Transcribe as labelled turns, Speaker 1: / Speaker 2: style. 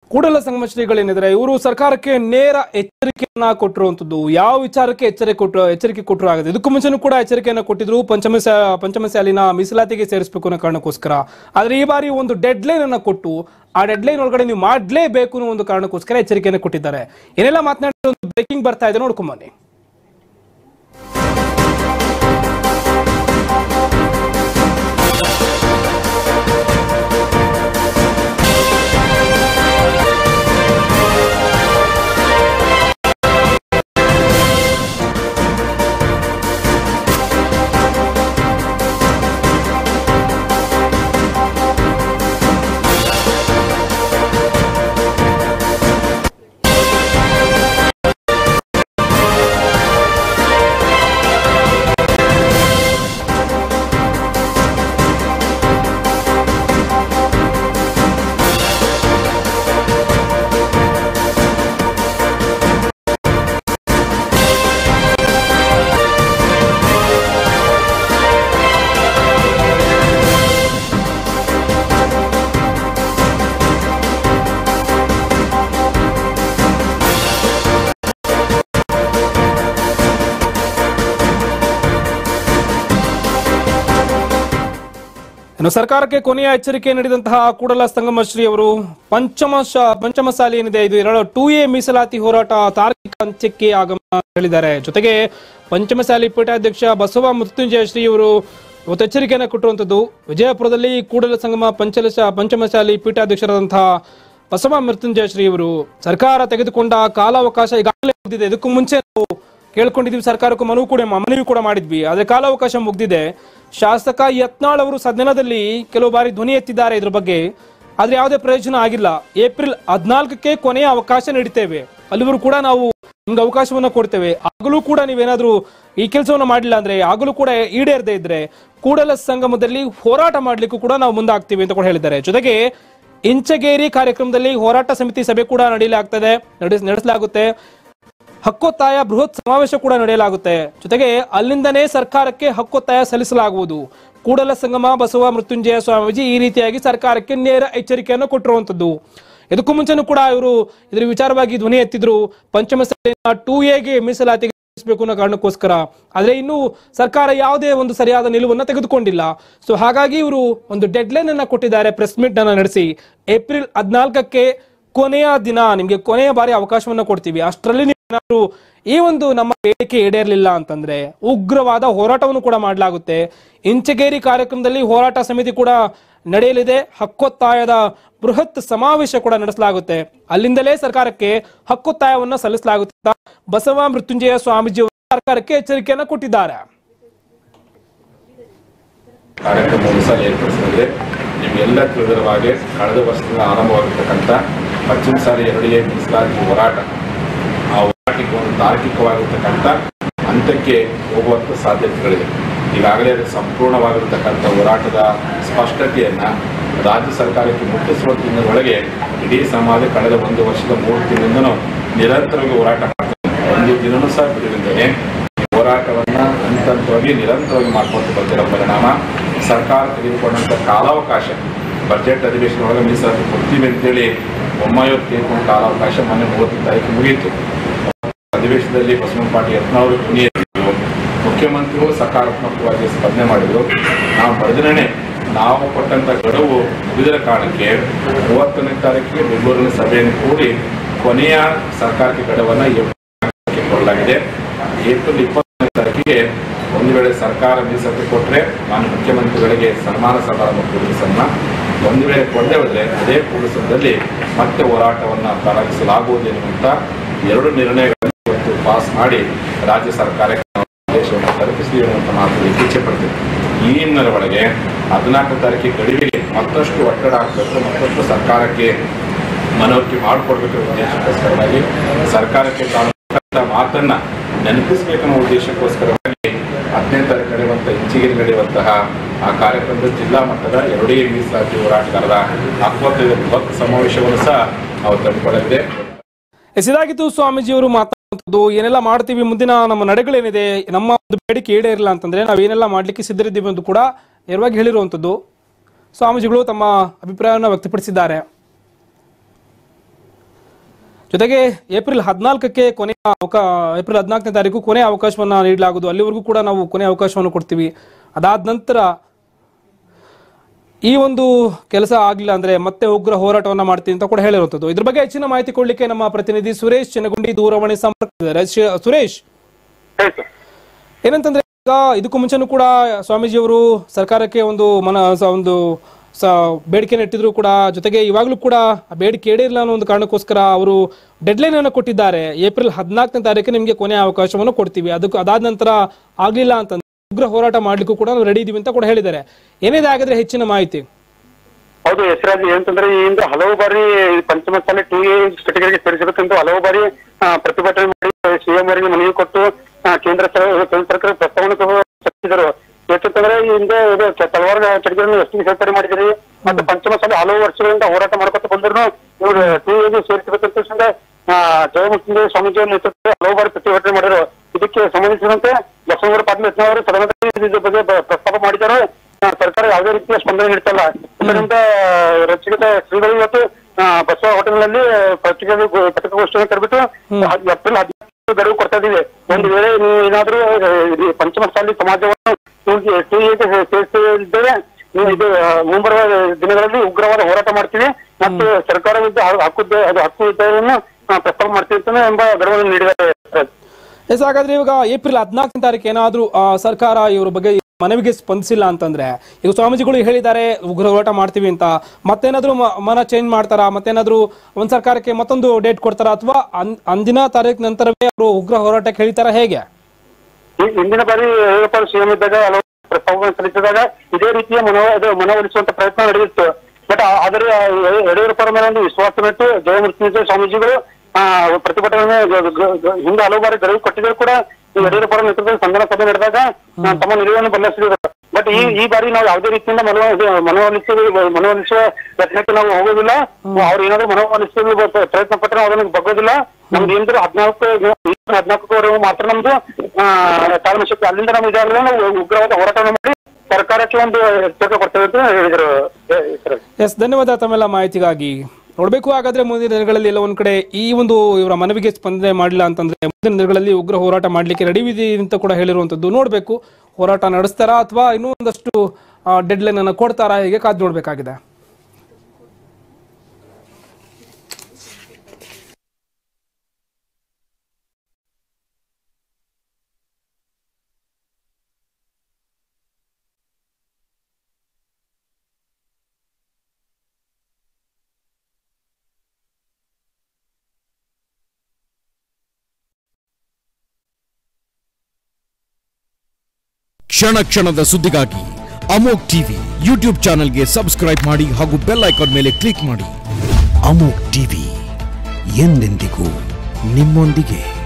Speaker 1: ಕೂಡಲ ಸಂಗಮ ಶ್ರೀಗಳೇನಿದ್ರೆ ಇವರು ಸರ್ಕಾರಕ್ಕೆ ನೇರ ಎಚ್ಚರಿಕೆಯನ್ನ ಕೊಟ್ಟಿರುವಂತದ್ದು ಯಾವ ವಿಚಾರಕ್ಕೆ ಎಚ್ಚರಿಕೆ ಕೊಟ್ಟರು ಎಚ್ಚರಿಕೆ ಕೊಟ್ಟರು ಆಗಿದೆ ಇದಕ್ಕೂ ಮುಂಚೆನೂ ಕೂಡ ಎಚ್ಚರಿಕೆಯನ್ನ ಕೊಟ್ಟಿದ್ರು ಪಂಚಮ ಶಾ- ಪಂಚಮ ಶಾಲಿನ ಮೀಸಲಾತಿಗೆ ಸೇರಿಸಬೇಕು ಅನ್ನೋ ಕಾರಣಕ್ಕೋಸ್ಕರ ಆದ್ರೆ ಈ ಬಾರಿ ಒಂದು ಡೆಡ್ ಲೈನ್ ಅನ್ನ ಕೊಟ್ಟು ಆ ಡೆಡ್ ಲೈನ್ ಒಳಗಡೆ ನೀವು ಮಾಡಲೇಬೇಕು ಅನ್ನೋ ಒಂದು ಕಾರಣಕ್ಕೋಸ್ಕರ ಎಚ್ಚರಿಕೆಯನ್ನು ಕೊಟ್ಟಿದ್ದಾರೆ ಏನೆಲ್ಲ ಮಾತನಾಡಿದ ಒಂದು ಬ್ರೇಕಿಂಗ್ ಬರ್ತಾ ಇದೆ ನೋಡ್ಕೊಂಬನ್ನಿ ಇನ್ನು ಸರ್ಕಾರಕ್ಕೆ ಕೊನೆಯ ಎಚ್ಚರಿಕೆ ನೀಡಿದಂತಹ ಕೂಡಲ ಸಂಗಮ ಶ್ರೀ ಅವರು ಪಂಚಮ ಶ- ಪಂಚಮ ಸಾಲಿ ಏನಿದೆ ಇದು ಎರಡು ಟೂ ಎ ಮೀಸಲಾತಿ ಹೋರಾಟ ತಾರ್ಕಿಕ ಅಂತ್ಯಕ್ಕೆ ಆಗಮನ ಹೇಳಿದ್ದಾರೆ ಜೊತೆಗೆ ಪಂಚಮಸಾಲಿ ಪೀಠಾಧ್ಯಕ್ಷ ಬಸವ ಮೃತ್ಯುಂಜಯ ಶ್ರೀ ಅವರು ಇವತ್ತು ಎಚ್ಚರಿಕೆಯನ್ನು ಕೊಟ್ಟಿರುವಂತದ್ದು ವಿಜಯಪುರದಲ್ಲಿ ಕೂಡಲ ಸಂಗಮ ಪಂಚಲಶ ಪಂಚಮಸಾಲಿ ಪೀಠಾಧ್ಯಕ್ಷರಾದಂತಹ ಬಸವ ಮೃತ್ಯುಂಜಯ ಶ್ರೀ ಅವರು ಸರ್ಕಾರ ತೆಗೆದುಕೊಂಡ ಕಾಲಾವಕಾಶ ಈಗಾಗಲೇ ಮುಗಿದಿದೆ ಇದಕ್ಕೂ ಮುಂಚೆ ನಾವು ಕೇಳ್ಕೊಂಡಿದ್ವಿ ಸರ್ಕಾರಕ್ಕೂ ಮನವಿ ಕೂಡ ಮನವಿ ಕೂಡ ಮಾಡಿದ್ವಿ ಆದ್ರೆ ಕಾಲಾವಕಾಶ ಮುಗ್ದಿದೆ ಶಾಸಕ ಯತ್ನಾಳ್ ಅವರು ಸದನದಲ್ಲಿ ಕೆಲವು ಬಾರಿ ಧ್ವನಿ ಎತ್ತಿದ್ದಾರೆ ಇದ್ರ ಬಗ್ಗೆ ಆದ್ರೆ ಯಾವುದೇ ಪ್ರಯೋಜನ ಆಗಿಲ್ಲ ಏಪ್ರಿಲ್ ಹದಿನಾಲ್ಕಕ್ಕೆ ಕೊನೆಯ ಅವಕಾಶ ನೀಡುತ್ತೇವೆ ಅಲ್ಲಿವರು ಕೂಡ ನಾವು ನಿಮ್ಗೆ ಅವಕಾಶವನ್ನ ಕೊಡ್ತೇವೆ ಆಗಲೂ ಕೂಡ ನೀವೇನಾದ್ರೂ ಈ ಕೆಲಸವನ್ನ ಮಾಡಿಲ್ಲ ಅಂದ್ರೆ ಆಗಲೂ ಕೂಡ ಈಡೇರದೇ ಇದ್ರೆ ಕೂಡಲ ಸಂಗಮದಲ್ಲಿ ಹೋರಾಟ ಮಾಡ್ಲಿಕ್ಕೂ ಕೂಡ ನಾವು ಮುಂದಾಗ್ತೀವಿ ಅಂತ ಕೂಡ ಹೇಳಿದ್ದಾರೆ ಜೊತೆಗೆ ಇಂಚಗೇರಿ ಕಾರ್ಯಕ್ರಮದಲ್ಲಿ ಹೋರಾಟ ಸಮಿತಿ ಸಭೆ ಕೂಡ ನಡೆಯಲಾಗ್ತದೆ ನಡೆಸ್ ನಡೆಸಲಾಗುತ್ತೆ ಹಕ್ಕೊತ್ತಾಯ ಬೃಹತ್ ಸಮಾವೇಶ ಕೂಡ ನಡೆಯಲಾಗುತ್ತೆ ಜೊತೆಗೆ ಅಲ್ಲಿಂದನೇ ಸರ್ಕಾರಕ್ಕೆ ಹಕ್ಕೊತ್ತಾಯ ಸಲ್ಲಿಸಲಾಗುವುದು ಕೂಡಲ ಸಂಗಮ ಬಸವ ಮೃತ್ಯುಂಜಯ ಸ್ವಾಮೀಜಿ ಈ ರೀತಿಯಾಗಿ ಸರ್ಕಾರಕ್ಕೆ ನೇರ ಎಚ್ಚರಿಕೆಯನ್ನು ಕೊಟ್ಟಿರುವಂತದ್ದು ಇದಕ್ಕೂ ಮುಂಚೆನೂ ಕೂಡ ಇವರು ಇದ್ರ ವಿಚಾರವಾಗಿ ಧ್ವನಿ ಎತ್ತಿದ್ರು ಪಂಚಮ ಸಾಲಿನ ಟೂ ಎಗೆ ಮೀಸಲಾತಿಗೆ ಬೇಕು ಅನ್ನೋ ಕಾರಣಕ್ಕೋಸ್ಕರ ಆದ್ರೆ ಇನ್ನು ಸರ್ಕಾರ ಯಾವುದೇ ಒಂದು ಸರಿಯಾದ ನಿಲುವನ್ನ ತೆಗೆದುಕೊಂಡಿಲ್ಲ ಸೊ ಹಾಗಾಗಿ ಇವರು ಒಂದು ಡೆಡ್ ಲೈನ್ ಅನ್ನ ಕೊಟ್ಟಿದ್ದಾರೆ ಪ್ರೆಸ್ ಮೀಟ್ ಅನ್ನ ನಡೆಸಿ ಏಪ್ರಿಲ್ ಹದಿನಾಲ್ಕಕ್ಕೆ ಕೊನೆಯ ದಿನ ನಿಮ್ಗೆ ಕೊನೆಯ ಬಾರಿ ಅವಕಾಶವನ್ನ ಕೊಡ್ತೀವಿ ಅಷ್ಟರಲ್ಲಿ ನೀವು ಏನಾದ್ರು ಈ ಒಂದು ನಮ್ಮ ಬೇಡಿಕೆ ಈಡೇರಲಿಲ್ಲ ಅಂತಂದ್ರೆ ಉಗ್ರವಾದ ಹೋರಾಟವನ್ನು ಕೂಡ ಮಾಡಲಾಗುತ್ತೆ ಇಂಚಗೇರಿ ಕಾರ್ಯಕ್ರಮದಲ್ಲಿ ಹೋರಾಟ ಸಮಿತಿ ಕೂಡ ನಡೆಯಲಿದೆ ಹಕ್ಕೊತ್ತಾಯದ ಬೃಹತ್ ಸಮಾವೇಶ ಕೂಡ ನಡೆಸಲಾಗುತ್ತೆ ಅಲ್ಲಿಂದಲೇ ಸರ್ಕಾರಕ್ಕೆ ಹಕ್ಕೊತ್ತಾಯವನ್ನ ಸಲ್ಲಿಸಲಾಗುತ್ತೆ ಅಂತ ಬಸವ ಮೃತ್ಯುಂಜಯ ಸ್ವಾಮೀಜಿ ಅವರು ಸರ್ಕಾರಕ್ಕೆ ಎಚ್ಚರಿಕೆಯನ್ನ ಕೊಟ್ಟಿದ್ದಾರೆ
Speaker 2: ಕಾರ್ಯಕ್ರಮವನ್ನು ಸಹ ಏರ್ಪಡಿಸಿದರೆ ನಿಮಗೆಲ್ಲ ತಿಳಿದಿರುವ ಹಾಗೆ ಕಳೆದ ವರ್ಷದಿಂದ ಆರಂಭವಾಗಿರ್ತಕ್ಕಂಥ ಪಶ್ಚಿಮ ಸಾಲಿ ಎರಡನೇ ಮೀಸಲಾತಿ ಹೋರಾಟ ಆ ಹೋರಾಟಕ್ಕೆ ಒಂದು ತಾರ್ಕಿಕವಾಗಿರ್ತಕ್ಕಂಥ ಹಂತಕ್ಕೆ ಹೋಗುವಂಥ ಸಾಧ್ಯತೆಗಳಿದೆ ಈಗಾಗಲೇ ಅದು ಸಂಪೂರ್ಣವಾಗಿರ್ತಕ್ಕಂಥ ಹೋರಾಟದ ಸ್ಪಷ್ಟತೆಯನ್ನು ರಾಜ್ಯ ಸರ್ಕಾರಕ್ಕೆ ಮುಟ್ಟಿಸುವ ದಿನದೊಳಗೆ ಇಡೀ ಸಮಾಜ ಕಳೆದ ಒಂದು ವರ್ಷದ ಮೂರು ತಿಂಗಳಿಂದನೂ ನಿರಂತರವಾಗಿ ಹೋರಾಟ ಮಾಡ್ತಾರೆ ಒಂದು ದಿನನೂ ಸಹ ಬಿಡುವಿಲ್ಲದೆ ಹೋರಾಟವನ್ನ ಹಂತ ಹಂತವಾಗಿ ನಿರಂತರವಾಗಿ ಮಾಡ್ಕೊಂಡು ಬರ್ತಿರೋ ಪರಿಣಾಮ ಸರ್ಕಾರ ತೆಗೆದುಕೊಂಡಂಥ ಕಾಲಾವಕಾಶ ಬಜೆಟ್ ಅಧಿವೇಶನ ಒಳಗೆ ಮೀಸಲಾತಿ ಕೊಡ್ತೀವಿ ಅಂತೇಳಿ ಒಮ್ಮೆಯೂ ತೆಗೆದುಕೊಂಡ ಕಾಲಾವಕಾಶ ಮೊನ್ನೆ ಮೂವತ್ತನೇ ತಾರೀಕು ಮುಗಿಯಿತು ಅಧಿವೇಶನದಲ್ಲಿ ಬಸವನ ಪಾಟೀಲ್ ಯತ್ನಾಳ್ ಧ್ವನಿ ಎತ್ತಿದ್ರು ಮುಖ್ಯಮಂತ್ರಿಗಳು ಸಕಾರಾತ್ಮಕವಾಗಿ ಸ್ಪಂದನೆ ಮಾಡಿದ್ರು ನಾವು ಮರುದಿನನೇ ನಾವು ಕೊಟ್ಟಂತ ಗಡುವು ಮುಗಿದರ ಕಾರಣಕ್ಕೆ ಮೂವತ್ತನೇ ತಾರೀಕಿಗೆ ಬೆಂಗಳೂರಿನ ಸಭೆಯನ್ನು ಕೂಡಿ ಕೊನೆಯ ಸರ್ಕಾರಕ್ಕೆ ಗಡುವನ್ನು ಏಪ್ರಿಲ್ ಕೊಡಲಾಗಿದೆ ಏಪ್ರಿಲ್ ಇಪ್ಪತ್ತನೇ ತಾರೀಕಿಗೆ ಒಂದು ವೇಳೆ ಸರ್ಕಾರ ಮೀಸಲಾತಿ ಕೊಟ್ಟರೆ ನಾನು ಮುಖ್ಯಮಂತ್ರಿಗಳಿಗೆ ಸನ್ಮಾನ ಸಮಾರಂಭ ಕೂಡಿಸನ್ನ ಒಂದು ವೇಳೆ ಕೊಡದೆ ಹೋದರೆ ಅದೇ ಕೂಡಿಸದಲ್ಲಿ ಮತ್ತೆ ಹೋರಾಟವನ್ನು ಪ್ರಾರಂಭಿಸಲಾಗುವುದು ಎನ್ನುವಂಥ ಎರಡು ನಿರ್ಣಯಗಳನ್ನು ಇವತ್ತು ಪಾಸ್ ಮಾಡಿ ರಾಜ್ಯ ಸರ್ಕಾರಕ್ಕೆ ನಾವು ಆದೇಶವನ್ನು ತಲುಪಿಸಲಿ ಎನ್ನುವಂಥ ಮಾತು ಇಚ್ಛೆ ಪಡ್ತೀವಿ ಈ ಹಿನ್ನೆಲೆ ಒಳಗೆ ಹದಿನಾಲ್ಕು ತಾರೀಕಿಗೆ ಗಡುವಿಗೆ ಮತ್ತಷ್ಟು ಒತ್ತಡ ಹಾಕಬೇಕು ಮತ್ತಷ್ಟು ಸರ್ಕಾರಕ್ಕೆ ಮನವರಿಕೆ ಮಾಡಿಕೊಡ್ಬೇಕು ಉದ್ದೇಶಕ್ಕೋಸ್ಕರವಾಗಿ ಸರ್ಕಾರಕ್ಕೆ ತಾನು ಕೊಟ್ಟಂತ ಮಾತನ್ನ ನೆನಪಿಸಬೇಕನ್ನೋ ಉದ್ದೇಶಕ್ಕೋಸ್ಕರವಾಗಿ ಹದಿನೈದು ತಾರೀಕು ನಡೆಯುವಂಥ ಇಂಚಿಗಿರಿ ನಡೆಯುವಂತಹ ಆ ಕಾರ್ಯಕ್ರಮದ ಜಿಲ್ಲಾ ಮಟ್ಟದ ಎರಡೇ ಮೀಸಲಾತಿ ಹೋರಾಟಗಾರರ ಹತ್ತೊಂಬತ್ತೈದು ಬೃಹತ್ ಸಮಾವೇಶವನ್ನು ಸಹ ನಾವು ತಂದುಕೊಳ್ಳಲಿದೆ
Speaker 1: ಎಸ್ ಇದಾಗಿತ್ತು ಸ್ವಾಮೀಜಿಯವರು ಮಾತಾಡುವಂಥದ್ದು ಏನೆಲ್ಲ ಮಾಡ್ತೀವಿ ಮುಂದಿನ ನಮ್ಮ ನಡೆಗಳೇನಿದೆ ನಮ್ಮ ಒಂದು ಬೇಡಿಕೆ ಈಡೇರಿಲ್ಲ ಅಂತಂದ್ರೆ ನಾವು ಏನೆಲ್ಲ ಮಾಡ್ಲಿಕ್ಕೆ ಸಿದ್ಧರಿದ್ದೀವಿ ಅಂತ ಕೂಡ ನೇರವಾಗಿ ಹೇಳಿರುವಂಥದ್ದು ಸ್ವಾಮೀಜಿಗಳು ತಮ್ಮ ಅಭಿಪ್ರಾಯವನ್ನು ವ್ಯಕ್ತಪಡಿಸಿದ್ದಾರೆ ಜೊತೆಗೆ ಏಪ್ರಿಲ್ ಹದಿನಾಲ್ಕಕ್ಕೆ ಕೊನೆಯ ಅವಕ ಏಪ್ರಿಲ್ ಹದಿನಾಲ್ಕನೇ ತಾರೀಕು ಕೊನೆಯ ಅವಕಾಶವನ್ನು ನೀಡಲಾಗುವುದು ಅಲ್ಲಿವರೆಗೂ ಕೂಡ ನಾವು ಕೊನೆಯ ಅವಕಾಶವನ್ನು ಕೊಡ್ತೀವಿ ಅದಾದ ನಂತರ ಈ ಒಂದು ಕೆಲಸ ಆಗಿಲ್ಲ ಅಂದ್ರೆ ಮತ್ತೆ ಉಗ್ರ ಹೋರಾಟವನ್ನ ಮಾಡ್ತೀನಿ ಅಂತ ಕೂಡ ಹೇಳಿರುವಂಥದ್ದು ಇದ್ರ ಬಗ್ಗೆ ಹೆಚ್ಚಿನ ಮಾಹಿತಿ ಕೊಡ್ಲಿಕ್ಕೆ ನಮ್ಮ ಪ್ರತಿನಿಧಿ ಸುರೇಶ್ ಚೆನ್ನಗುಂಡಿ ದೂರವಾಣಿ ಸಂಪರ್ಕದಿದ್ದಾರೆ ಶ್ರೀ- ಸುರೇಶ್
Speaker 3: ಹೇಳಿ ಸರ್
Speaker 1: ಏನಂತಂದ್ರೆ ಈಗ ಇದಕ್ಕೂ ಮುಂಚೆನೂ ಕೂಡ ಸ್ವಾಮೀಜಿಯವರು ಸರ್ಕಾರಕ್ಕೆ ಒಂದು ಮನ ಸ- ಒಂದು ಸ ಬೇಡಿಕೆನ ಇಟ್ಟಿದ್ರು ಕೂಡ ಜೊತೆಗೆ ಇವಾಗಲೂ ಕೂಡ ಆ ಬೇಡಿಕೆ ಈಡೇರಿಲ್ಲ ಅನ್ನೋ ಒಂದು ಕಾರಣಕ್ಕೋಸ್ಕರ ಅವರು ಡೆಡ್ಲೈನ್ ಅನ್ನು ಕೊಟ್ಟಿದ್ದಾರೆ ಏಪ್ರಿಲ್ ಹದಿನಾಲ್ಕನೇ ತಾರೀಕು ನಿಮಗೆ ಕೊನೆಯ ಅವಕಾಶವನ್ನು ಕೊಡ್ತೀವಿ ಅದಕ್ಕೆ ಅದಾದ ನಂತರ ಆಗ್ಲಿಲ್ಲ ಅಂತಂದ್ರೆ ಉಗ್ರ ಹೋರಾಟ ಮಾಡ್ಲಿಕ್ಕೂ ಕೂಡ ನಾವು ರೆಡಿ ಇದೀವಿ ಅಂತ ಕೂಡ ಹೇಳಿದ್ದಾರೆ ಏನಿದೆ ಹಾಗಾದ್ರೆ ಹೆಚ್ಚಿನ ಮಾಹಿತಿ
Speaker 3: ಹೌದು ಹೆಸರಾಜ್ ಏನಂತಂದ್ರೆ ಈ ಹಿಂದೆ ಹಲವು ಬಾರಿ ಈ ಪಂಚಮಸಾಲಿ ಟೂ ಎ ಕೆಟಗರಿಗೆ ಸೇರಿಸಬೇಕಂತ ಹಲವು ಬಾರಿ ಆ, ಪ್ರತಿಭಟನೆ ಮಾಡಿ ಸಿಎಂ ಅವರಿಗೆ ಮನವಿ ಕೊಟ್ಟು ಆ, ಕೇಂದ್ರ ಸರ್- ಕೇಂದ್ರ ಸರ್ಕಾರ ಪ್ರಸ್ತಾವನೆ ಸಲ್ಲಿಸಿದರು ಯಾಕಂತಂದ್ರೆ ಈ ಹಿಂದೆ ಇದು ಕೆ- ಹಲವಾರು ಚಟಗಳನ್ನು ಎಷ್ಟು ಸೇರ್ಪಡೆ ಮಾಡಿದಿರಿ ಮತ್ತೆ ಪಂಚಮಸಾಲಿ ಹಲವು ವರ್ಷಗಳಿಂದ ಹೋರಾಟ ಮಾಡ್ಕೊತ ಬಂದ್ರು ಇವರು ಟೂ ಎಗೆ ಸೇರಿಸಬೇಕಂತ ಜಯಮುಖ ಸ್ವಾಮೀಜಿ ಅವರ ನೇತೃತ್ವದಲ್ಲಿ ಹಲವು ಬಾರಿ ಪ್ರತಿಭಟನೆ ಮಾಡಿದ್ರು ಇದಕ್ಕೆ ಸಂಬಂಧಿಸಿದಂತೆ ಲಕ್ಷ್ಮಣ ಪಾಟೀಲ್ ಯತ್ನ ಅವರು ಸದನದಲ್ಲಿ ಇದ್ರ ಬಗ್ಗೆ ಬ- ಪ್ರಸ್ತಾಪ ಮಾಡಿದ್ದಾರೆ ಆ, ಸರ್ಕಾರ ಯಾವುದೇ ರೀತಿಯ ಸ್ಪಂದನೆ ನೀಡ್ತಲ್ಲ ಇದರಿಂದ ರಚಿತ ಶ್ರೀಗಳು ಇವತ್ತು ಆ, ಬಸವ ಹೋಟೆಲ್ನಲ್ಲಿ ಪತ್ರಿಕೆ ಪತ್ರಿಕಾಗೋಷ್ಠಿಯನ್ನು ಕರೆಬಿಟ್ಟು ಏಪ್ರಿಲ್ ಹದಿನಾಲ್ಕು ಗಡುವು ಕೊಡ್ತಾ ಇದೀವಿ ಒಂದು ವೇಳೆ ನೀವು ಏನಾದ್ರೂ ಆ, ಈ ಪಂಚಮಸಾಲಿ ಸಮಾಜವನ್ನು ಟೂ ಎಗೆ ಸೇರಿಸಿದ್ದೇವೆ ನೀವು ಇದು ಆ, ಮುಂಬರುವ ದಿನಗಳಲ್ಲಿ ಉಗ್ರವಾದ ಹೋರಾಟ ಮಾಡ್ತೀವಿ ಮತ್ತು ಸರ್ಕಾರ ವಿರುದ್ಧ ಹಕ್ಕು ಅದು ಹಕ್ಕು ಇದ್ದವನ್ನು ಪ್ರಸ್ತಾಪ ಮಾಡ್ತೀವಿ ಅಂತ ಎಂಬ ಗಡುವನ್ನು ನೀಡಿದ್ದಾರೆ ಸರ್.
Speaker 1: ಎಸ್ ಹಾಗಾದ್ರೆ ಇವಾಗ ಏಪ್ರಿಲ್ ಹದಿನಾಲ್ಕನೇ ತಾರೀಕು ಏನಾದ್ರೂ ಆ, ಸರ್ಕಾರ ಇವ್ರ ಬಗ್ಗೆ ಮನವಿಗೆ ಸ್ಪಂದಿಸಿಲ್ಲ ಅಂತಂದ್ರೆ ಈಗ ಸ್ವಾಮೀಜಿಗಳು ಹೇಳಿದ್ದಾರೆ ಉಗ್ರ ಹೋರಾಟ ಮಾಡ್ತೀವಿ ಅಂತ ಮತ್ತೇನಾದ್ರೂ ಮ- ಮನ ಚೇಂಜ್ ಮಾಡ್ತಾರಾ ಮತ್ತೇನಾದ್ರೂ ಒಂದ್ ಸರ್ಕಾರಕ್ಕೆ ಮತ್ತೊಂದು ಡೇಟ್ ಕೊಡ್ತಾರಾ ಅಥವಾ ಅಂದಿನ ತಾರೀಕು ನಂತರವೇ ಅವರು ಉಗ್ರ ಹೋರಾಟಕ್ಕೆ ಹೇಳ್ತಾರಾ ಹೇಗೆ
Speaker 3: ಈ- ಹಿಂದಿನ ಬಾರಿ ಯಡಿಯೂರಪ್ಪ ಸಿಎಂ ಇದ್ದಾಗ ಹಲವು ಪ್ರಸ್ತಾವಗಳನ್ನು ಸಲ್ಲಿಸಿದಾಗ ಇದೇ ರೀತಿಯ ಮನೋ ಅದು ಮನವೊಲಿಸುವಂತ ಪ್ರಯತ್ನ ನಡೆದಿತ್ತು ಬಟ್ ಆದರೆ ಯಡಿಯೂರಪ್ಪರ ಮೇಲೆ ಒಂದು ವಿಶ್ವಾಸವಿಟ್ಟು ಜಯಮೂರ್ತಿ ಸ್ವಾಮೀಜಿಗಳು ಆ, ಪ್ರತಿಭಟನೆ ಗ- ಗ- ಗ- ಹಿಂದೆ ಹಲವು ಬಾರಿ ಗಡುವು ಕೊಟ್ಟಿದ್ರು ಕೂಡ ಈ ಯಡಿಯೂರಪ್ಪರ ನೇತೃತ್ವದಲ್ಲಿ ಸಂಧಾನ ಸಭೆ ನಡೆದಾಗ ಆ, ತಮ್ಮ ನಿಲುವನ್ನು ಬದಲಿಸಿದ್ರು ಬಟ್ ಈ ಈ ಬಾರಿ ನಾವು ಯಾವುದೇ ರೀತಿಯಿಂದ ಮನೋ ಇದು ಮನವೊಲಿಸಿ ಮನವೊಲಿಸುವ ಯತ್ನಕ್ಕೆ ನಾವು ಹೋಗೋದಿಲ್ಲ ಅವ್ರು ಏನಾದ್ರು ಮನವೊಲಿಸಲು ಬ- ಪ್ರಯತ್ನ ಪಟ್ಟರೆ ನಾವು ಅದನ್ನು ಬಗ್ಗೋದಿಲ್ಲ ನಮ್ದು ಏನಿದ್ರು ಹದಿನಾಲ್ಕು ಹದಿನಾಲ್ಕುವರೆಗೂ ಮಾತ್ರ ನಮ್ದು ಆ, ತಾಳ್ಮೆ ಶಕ್ತಿ ಅಲ್ಲಿಂದ ನಮ್ಗೆ ಇದಾಗಲೇ ನಾವು ಉಗ್ರವಾದ ಹೋರಾಟವನ್ನು ಮಾಡಿ ಸರ್ಕಾರಕ್ಕೆ ಒಂದು ಎಚ್ಚರಿಕೆ ಕೊಡ್ತೇವೆ ಅಂತ ಹೇಳಿದ್ರು ಎ- ಸರ್.
Speaker 1: ಎಸ್ ಧನ್ಯವಾದ ತಮ್ಮೆಲ್ಲ ಮಾಹಿತಿಗಾಗಿ ನೋಡ್ಬೇಕು ಹಾಗಾದ್ರೆ ಮುಂದಿನ ದಿನಗಳಲ್ಲಿ ಎಲ್ಲ ಒಂದ್ ಕಡೆ ಈ ಒಂದು ಇವರ ಮನವಿಗೆ ಸ್ಪಂದನೆ ಮಾಡಿಲ್ಲ ಅಂತಂದ್ರೆ ಮುಂದಿನ ದಿನಗಳಲ್ಲಿ ಉಗ್ರ ಹೋರಾಟ ಮಾಡ್ಲಿಕ್ಕೆ ರೆಡಿ ಇದೀವಿ ಅಂತ ಕೂಡ ಹೇಳಿರುವಂತದ್ದು ನೋಡ್ಬೇಕು ಹೋರಾಟ ನಡೆಸ್ತಾರಾ ಅಥವಾ ಇನ್ನೂ ಒಂದಷ್ಟು ಡೆಡ್ ಲೈನ್ ಅನ್ನು ಕೊಡ್ತಾರಾ ಹೀಗೆ ಕಾದು ನೋಡ್ಬೇಕಾಗಿದೆ
Speaker 4: ಕ್ಷಣ ಕ್ಷಣದ ಸುದ್ದಿಗಾಗಿ ಅಮೋಕ್ ಟಿವಿ ಯೂಟ್ಯೂಬ್ ಚಾನೆಲ್ಗೆ ಸಬ್ಸ್ಕ್ರೈಬ್ ಮಾಡಿ ಹಾಗೂ ಬೆಲ್ ಐಕಾನ್ ಮೇಲೆ ಕ್ಲಿಕ್ ಮಾಡಿ ಅಮೋಕ್ ಟಿವಿ ಎಂದೆಂದಿಗೂ ನಿಮ್ಮೊಂದಿಗೆ